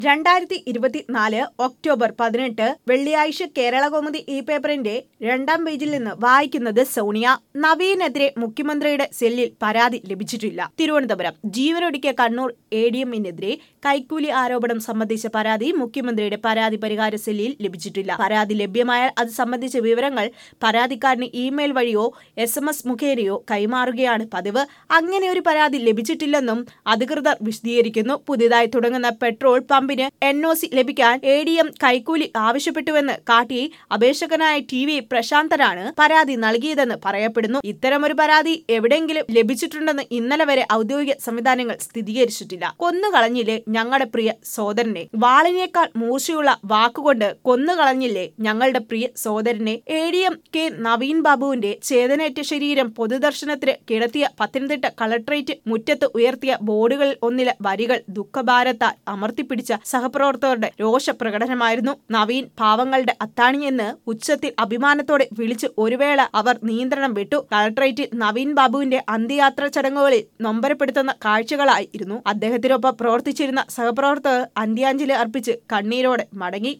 രണ്ടായിരത്തി ഇരുപത്തിനാല് ഒക്ടോബർ പതിനെട്ട് വെള്ളിയാഴ്ച കേരളകൗമുദി ഈ പേപ്പറിന്റെ രണ്ടാം പേജിൽ നിന്ന് വായിക്കുന്നത് സോണിയ നവീനെതിരെ മുഖ്യമന്ത്രിയുടെ സെല്ലിൽ പരാതി ലഭിച്ചിട്ടില്ല തിരുവനന്തപുരം ജീവനൊടുക്കിയ കണ്ണൂർ എ ഡി എമ്മിനെതിരെ കൈക്കൂലി ആരോപണം സംബന്ധിച്ച പരാതി മുഖ്യമന്ത്രിയുടെ പരാതി പരിഹാര സെല്ലിൽ ലഭിച്ചിട്ടില്ല പരാതി ലഭ്യമായാൽ അത് സംബന്ധിച്ച വിവരങ്ങൾ പരാതിക്കാരന് ഇമെയിൽ വഴിയോ എസ് എം എസ് മുഖേനയോ കൈമാറുകയാണ് പതിവ് അങ്ങനെ ഒരു പരാതി ലഭിച്ചിട്ടില്ലെന്നും അധികൃതർ വിശദീകരിക്കുന്നു പുതിയതായി തുടങ്ങുന്ന പെട്രോൾ പമ്പിന് എൻ ഒ സി ലഭിക്കാൻ എ ഡി എം കൈക്കൂലി ആവശ്യപ്പെട്ടുവെന്ന് കാട്ടി അപേക്ഷകനായ ടി വി പ്രശാന്തനാണ് പരാതി നൽകിയതെന്ന് പറയപ്പെടുന്നു ഇത്തരമൊരു പരാതി എവിടെയെങ്കിലും ലഭിച്ചിട്ടുണ്ടെന്ന് ഇന്നലെ വരെ ഔദ്യോഗിക സംവിധാനങ്ങൾ സ്ഥിരീകരിച്ചിട്ടില്ല കൊന്നുകളഞ്ഞില്ലേ ഞങ്ങളുടെ പ്രിയ സോദരനെ വാളിനേക്കാൾ മൂർച്ചയുള്ള വാക്കുകൊണ്ട് കൊന്നുകളഞ്ഞില്ലേ ഞങ്ങളുടെ പ്രിയ സോദരനെ A D M K Naveen ബാബുവിന്റെ ചേതനേറ്റ ശരീരം പൊതുദർശനത്തിന് കിടത്തിയ പത്തനംതിട്ട കളക്ടറേറ്റ് മുറ്റത്ത് ഉയർത്തിയ ബോർഡുകളിൽ ഒന്നിലെ വരികൾ ദുഃഖഭാരത്താൽ അമർത്തിപ്പിടിച്ച സഹപ്രവർത്തകരുടെ രോഷപ്രകടനമായിരുന്നു നവീൻ പാവങ്ങളുടെ അത്താണിയെന്ന് ഉച്ചത്തിൽ അഭിമാനത്തോടെ വിളിച്ച് ഒരു വേള അവർ നിയന്ത്രണം വിട്ടു കളക്ടറേറ്റിൽ നവീൻ ബാബുവിന്റെ അന്ത്യയാത്ര ചടങ്ങുകളിൽ നൊമ്പരപ്പെടുത്തുന്ന കാഴ്ചകളായിരുന്നു അദ്ദേഹത്തിനൊപ്പം പ്രവർത്തിച്ചിരുന്ന സഹപ്രവർത്തകർ അന്ത്യാഞ്ജലി അർപ്പിച്ച് കണ്ണീരോടെ മടങ്ങി